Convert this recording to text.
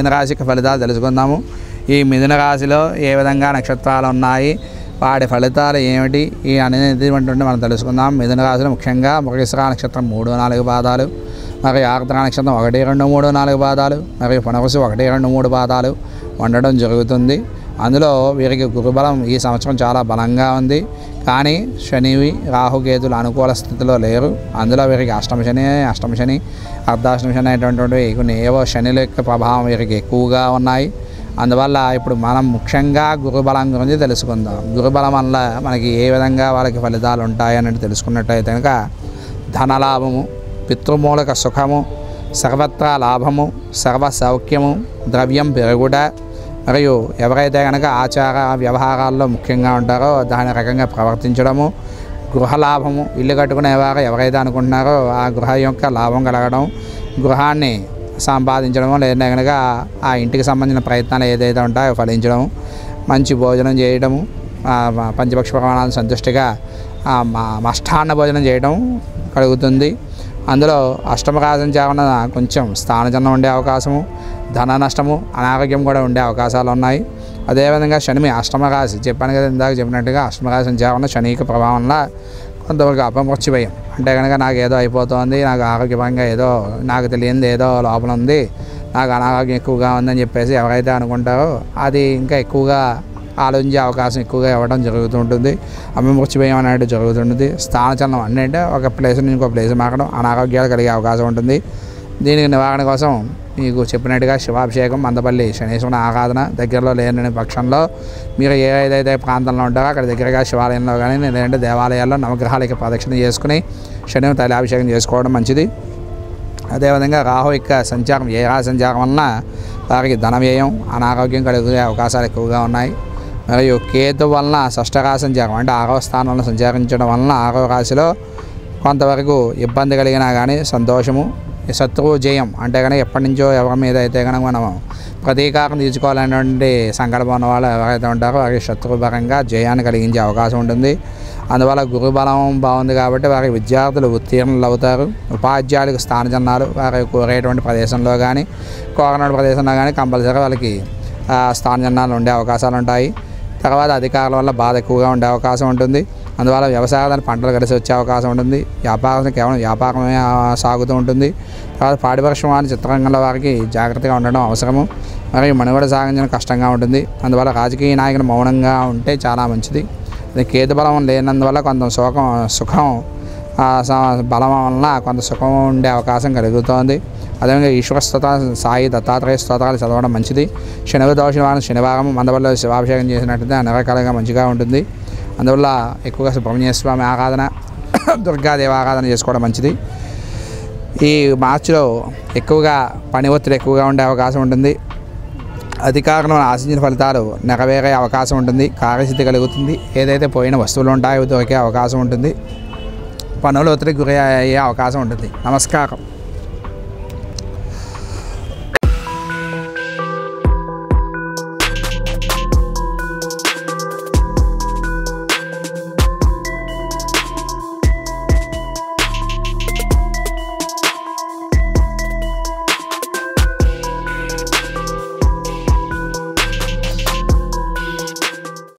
మిథున రాశికి ఫలితాలు తెలుసుకుందాము ఈ మిథున రాశిలో ఏ విధంగా నక్షత్రాలు ఉన్నాయి వాటి ఫలితాలు ఏమిటి ఈ అనేటువంటివి మనం తెలుసుకుందాం మిథున రాశిలో ముఖ్యంగా మృగశిర నక్షత్రం మూడు నాలుగు పాదాలు మరియు ఆర్ద్ర నక్షత్రం ఒకటి రెండు మూడు నాలుగు పాదాలు మరియు పునరుసు ఒకటి రెండు మూడు పాదాలు ఉండడం జరుగుతుంది అందులో వీరికి గురుబలం ఈ సంవత్సరం చాలా బలంగా ఉంది కానీ శనివి రాహుకేతులు అనుకూల స్థితిలో లేరు అందులో వీరికి అష్టమ శని అష్టమ శని అర్ధాష్టమ శని అనేటువంటివి కొన్ని ఏవో శనిల యొక్క ప్రభావం వీరికి ఎక్కువగా ఉన్నాయి అందువల్ల ఇప్పుడు మనం ముఖ్యంగా గురుబలం గురించి తెలుసుకుందాం గురుబలం వల్ల మనకి ఏ విధంగా వాళ్ళకి ఫలితాలు ఉంటాయి అనేది తెలుసుకున్నట్టయితే కనుక ధనలాభము పితృమూలక సుఖము సర్వత్రా లాభము సర్వ సౌఖ్యము ద్రవ్యం పెరుగుట మరియు ఎవరైతే కనుక ఆచార వ్యవహారాల్లో ముఖ్యంగా ఉంటారో దాని రకంగా ప్రవర్తించడము గృహలాభము ఇల్లు కట్టుకునేవారు ఎవరైతే అనుకుంటున్నారో ఆ గృహ యొక్క లాభం కలగడం గృహాన్ని సంపాదించడము లేదా కనుక ఆ ఇంటికి సంబంధించిన ప్రయత్నాలు ఏదైతే ఉంటాయో ఫలించడము మంచి భోజనం చేయడము ఆ పంచపక్ష ప్రమాణాలను సంతుష్టిగా ఆ మా- మష్టాన్న భోజనం చేయడం కలుగుతుంది అందులో అష్టమ సంచారణ కొంచెం స్థానచలనం ఉండే అవకాశము ధన నష్టము అనారోగ్యం కూడా ఉండే అవకాశాలు ఉన్నాయి అదేవిధంగా శని అష్టమ రాశి చెప్పాను కదా ఇందాక చెప్పినట్టుగా అష్టమ రాశి సంచారణ శనిక ప్రభావం వల్ల కొంతవరకు అపమృత్యుభయం అంటే కనుక నాకు ఏదో అయిపోతుంది నాకు ఆరోగ్యపరంగా ఏదో నాకు తెలియంది ఏదో లోపల ఉంది నాకు అనారోగ్యం ఎక్కువగా ఉందని చెప్పేసి ఎవరైతే అనుకుంటారో అది ఇంకా ఎక్కువగా ఆలోచించే అవకాశం ఎక్కువగా ఇవ్వడం జరుగుతుంటుంది అపమృత్యుభయం అనేది జరుగుతుంటుంది స్థానచలనం అన్నీ అంటే ఒక ప్లేస్ నుంచి ఇంకో ప్లేస్ మారడం అనారోగ్యాలు కలిగే అవకాశం ఉంటుంది దీనికి నివారణ కోసం మీకు చెప్పినట్టుగా శివాభిషేకం మందపల్లి శనీశ్వరుని ఆరాధన దగ్గరలో లేని పక్షంలో మీరు ఏ ఏదైతే ప్రాంతంలో ఉంటారో అక్కడ దగ్గరగా శివాలయంలో కానీ లేదంటే దేవాలయాల్లో నవగ్రహాలకి ప్రదక్షిణ చేసుకుని శని తైలాభిషేకం చేసుకోవడం మంచిది అదేవిధంగా రాహు యొక్క సంచారం ఏ రాశి సంచారం వలన వారికి ధన వ్యయం అనారోగ్యం కలిగే అవకాశాలు ఎక్కువగా ఉన్నాయి మరియు కేతు వలన షష్టరాశి సంచారం అంటే ఆరవ స్థానంలో సంచరించడం వలన ఆరవ రాశిలో కొంతవరకు ఇబ్బంది కలిగినా కానీ సంతోషము ఈ శత్రువు జయం అంటే కనుక ఎప్పటి నుంచో ఎవరి మీద అయితే కనుక మనం ప్రతీకారం తీర్చుకోవాలనేటువంటి సంకల్పం ఉన్న వాళ్ళు ఎవరైతే ఉంటారో వారికి శత్రుపరంగా జయాన్ని కలిగించే అవకాశం ఉంటుంది అందువల్ల గురుబలం బాగుంది కాబట్టి వారి విద్యార్థులు ఉత్తీర్ణులు అవుతారు ఉపాధ్యాయులకు స్థానజన్నాలు వారి కోరేటువంటి ప్రదేశంలో కానీ కోరనటువంటి ప్రదేశంలో కానీ కంపల్సరీ వాళ్ళకి ఆ, స్థానజన్నాలు ఉండే అవకాశాలు ఉంటాయి తర్వాత అధికారుల వల్ల బాధ ఎక్కువగా ఉండే అవకాశం ఉంటుంది అందువల్ల వ్యవసాయానికి పంటలు కలిసి వచ్చే అవకాశం ఉంటుంది వ్యాపారం కేవలం వ్యాపారమే ఆ, సాగుతూ ఉంటుంది తర్వాత పాడి పరిశ్రమ చిత్రరంగంలో వారికి జాగ్రత్తగా ఉండడం అవసరము మరియు మనుగడ సాగించడం కష్టంగా ఉంటుంది అందువల్ల రాజకీయ నాయకులు మౌనంగా ఉంటే చాలా మంచిది అది కేతు బలం లేనందువల్ల కొంత సుఖం సుఖం ఆ, స- బలం వలన కొంత సుఖం ఉండే అవకాశం కలుగుతోంది అదేవిధంగా ఈశ్వర స్తోత్రాలు సాయి దత్తాత్రేయ స్తోత్రాలు చదవడం మంచిది శనివ దోషవారం శనివారం మందవల్ల శివాభిషేకం చేసినట్లయితే అన్ని రకాలుగా మంచిగా ఉంటుంది అందువల్ల ఎక్కువగా సుబ్రహ్మణ్య స్వామి ఆరాధన దుర్గాదేవి ఆరాధన చేసుకోవడం మంచిది ఈ మార్చిలో ఎక్కువగా పని ఒత్తిడి ఎక్కువగా ఉండే అవకాశం ఉంటుంది అధికారులు ఆశించిన ఫలితాలు నెరవేరే అవకాశం ఉంటుంది కార్యసిద్ధి కలుగుతుంది ఏదైతే పోయిన వస్తువులు ఉంటాయో అవి దొరికే అవకాశం ఉంటుంది పనులు ఒత్తిడికి గురి అయ్యే అవకాశం ఉంటుంది నమస్కారం